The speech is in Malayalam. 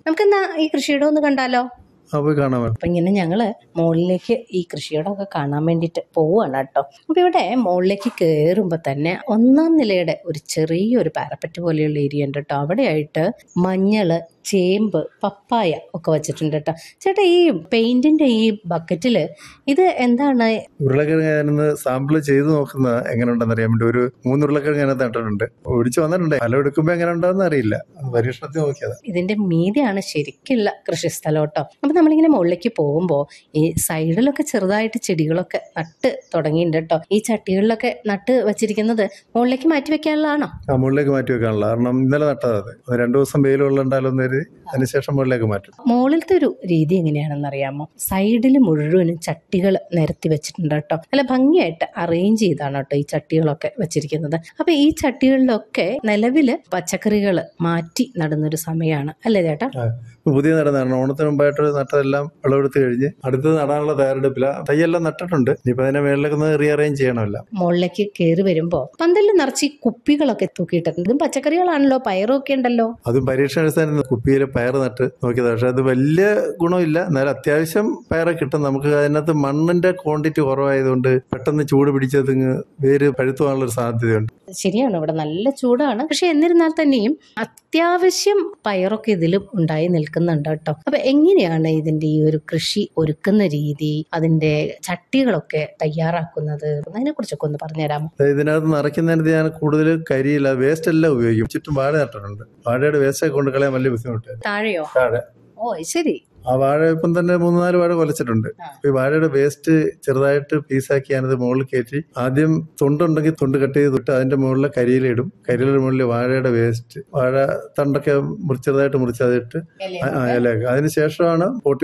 നമുക്കെന്നാ ഈ കൃഷിയിടം ഒന്ന് കണ്ടാലോ ആ പോയി കാണാൻ വേണം അപ്പം ഇങ്ങനെ ഞങ്ങൾ മുകളിലേക്ക് ഈ കൃഷിയിടമൊക്കെ കാണാൻ വേണ്ടിയിട്ട് പോവുകയാണ് കേട്ടോ അപ്പോൾ ഇവിടെ മുകളിലേക്ക് കയറുമ്പോൾ തന്നെ ഒന്നാം നിലയുടെ ഒരു ചെറിയൊരു പാരപ്പറ്റ് പോലെയുള്ള ഏരിയ ഉണ്ട് കേട്ടോ അവിടെയായിട്ട് മഞ്ഞൾ ചേമ്പ് പപ്പായ ഒക്കെ വെച്ചിട്ടുണ്ട് കേട്ടോ ചേട്ടാ ഈ പെയിൻറ്റിൻ്റെ ഈ ബക്കറ്റിൽ ഇത് എന്താണ് ഉരുളക്കിഴങ്ങ് ഞാനിന്ന് സാമ്പിൾ ചെയ്ത് നോക്കുന്ന എങ്ങനെ ഉണ്ടെന്ന് അറിയാൻ വേണ്ടി ഒരു മൂന്ന് ഉരുളക്കിഴങ്ങ് അതിനകത്ത് നട്ടിട്ടുണ്ട് ഒടിച്ചു വന്നിട്ടുണ്ട് ഫലം എടുക്കുമ്പോൾ എങ്ങനെ ഉണ്ടാവുന്ന അറിയില്ല അത് പരീക്ഷണത്തിൽ നോക്കിയതാ ഇതിൻ്റെ മീതിയാണ് ശരിക്കുള്ള കൃഷിസ്ഥലം കേട്ടോ അപ്പം നമ്മളിങ്ങനെ മുകളിലേക്ക് പോകുമ്പോൾ ഈ സൈഡിലൊക്കെ ചെറുതായിട്ട് ചെടികളൊക്കെ നട്ട് തുടങ്ങിയിട്ടുണ്ട് കേട്ടോ ഈ ചട്ടികളിലൊക്കെ നട്ട് വെച്ചിരിക്കുന്നത് മുകളിലേക്ക് മാറ്റി വെക്കാനുള്ളതാണോ ആ മുകളിലേക്ക് മാറ്റി വെക്കാനുള്ള കാരണം ഇന്നലെ നട്ടതാ അത് അത് രണ്ടു ദിവസം വെയിൽ കൊള്ളുണ്ടാലോ എന്ന് കരുതി അതിനുശേഷം മുകളിലേക്ക് മാറ്റും മുകളിലത്തെ ഒരു രീതി എങ്ങനെയാണെന്ന് അറിയാമോ സൈഡിൽ മുഴുവനും ചട്ടികൾ നിരത്തി വെച്ചിട്ടുണ്ട് കേട്ടോ നല്ല ഭംഗിയായിട്ട് അറേഞ്ച് ചെയ്താണ് കേട്ടോ ഈ ചട്ടികളൊക്കെ വെച്ചിരിക്കുന്നത് അപ്പൊ ഈ ചട്ടികളിലൊക്കെ നിലവില് പച്ചക്കറികൾ മാറ്റി നടുന്നൊരു സമയമാണ് അല്ലേ ചേട്ടാ ഇപ്പൊ പുതിയ നടന്നാണ് ഓണത്തിന് മുമ്പായിട്ട് നട്ടതെല്ലാം വിളവെടുത്ത് കഴിഞ്ഞ് അടുത്തത് നടാനുള്ള തയ്യാറെടുപ്പില്ല തയ്യെല്ലാം നട്ടിട്ടുണ്ട് ഇനിയിപ്പോ അതിന്റെ മേളിലേക്ക് ഒന്ന് റീഅറേഞ്ച് ചെയ്യണമല്ല മുകളിലേക്ക് കയറി വരുമ്പോൾ പന്തലിൽ നിറച്ച് ഈ കുപ്പികളൊക്കെ തൂക്കിയിട്ടുണ്ട് ഇതും പച്ചക്കറികളാണല്ലോ പയറും ഒക്കെ ഉണ്ടല്ലോ അതും പരീക്ഷണ അടിസ്ഥാനത്തിൽ കുപ്പിയിൽ പയർ നട്ട് നോക്കിയതാണ് പക്ഷെ അത് വലിയ ഗുണമില്ല എന്നാലും അത്യാവശ്യം പയറ് കിട്ടും നമുക്ക് അതിനകത്ത് മണ്ണിന്റെ ക്വാണ്ടിറ്റി കുറവായതുകൊണ്ട് പെട്ടെന്ന് ചൂട് പിടിച്ചത് വേര് പഴുത്തു പോകാനുള്ള ഒരു സാധ്യതയുണ്ട് ശരിയാണ് ഇവിടെ നല്ല ചൂടാണ് പക്ഷെ എന്നിരുന്നാൽ തന്നെയും അത്യാവശ്യം പയറൊക്കെ ഇതിലും ഉണ്ടായി നിൽക്കുന്നുണ്ട് കേട്ടോ അപ്പൊ എങ്ങനെയാണ് ഇതിന്റെ ഈ ഒരു കൃഷി ഒരുക്കുന്ന രീതി അതിന്റെ ചട്ടികളൊക്കെ തയ്യാറാക്കുന്നത് അതിനെ കുറിച്ചൊക്കെ ഒന്ന് പറഞ്ഞുതരാമോ അതായത് ഇതിനകത്ത് നിറയ്ക്കുന്നതിന് ഞാൻ കൂടുതൽ കരിയില്ല വേസ്റ്റ് എല്ലാം ഉപയോഗിക്കും ചുറ്റും വാഴ നട്ടിട്ടുണ്ട് വാഴയുടെ വേസ്റ്റ് ഒക്കെ കൊണ്ട് കളയാൻ വലിയ ബുദ്ധിമുട്ട് താഴെയോ താഴെ ഓ ശരി ആ വാഴ ഇപ്പം തന്നെ മൂന്ന് നാല് വാഴ കൊലച്ചിട്ടുണ്ട് ആ. അപ്പൊ ഈ വാഴയുടെ വേസ്റ്റ് ചെറുതായിട്ട് പീസാക്കി ഞാനത് മുകളിൽ കയറ്റി ആദ്യം തൊണ്ടുണ്ടെങ്കിൽ തൊണ്ട് കട്ട് ചെയ്ത് തൊട്ട് അതിന്റെ മുകളിൽ കരിയിലിടും കരിയിലിന്റെ മുകളിൽ വാഴയുടെ വേസ്റ്റ് വാഴ തണ്ടൊക്കെ മുറി ചെറുതായിട്ട് മുറിച്ച് അതിട്ട് ആ, ആ, ഇലയൊക്കെ അതിന് ശേഷമാണ് പോട്ടി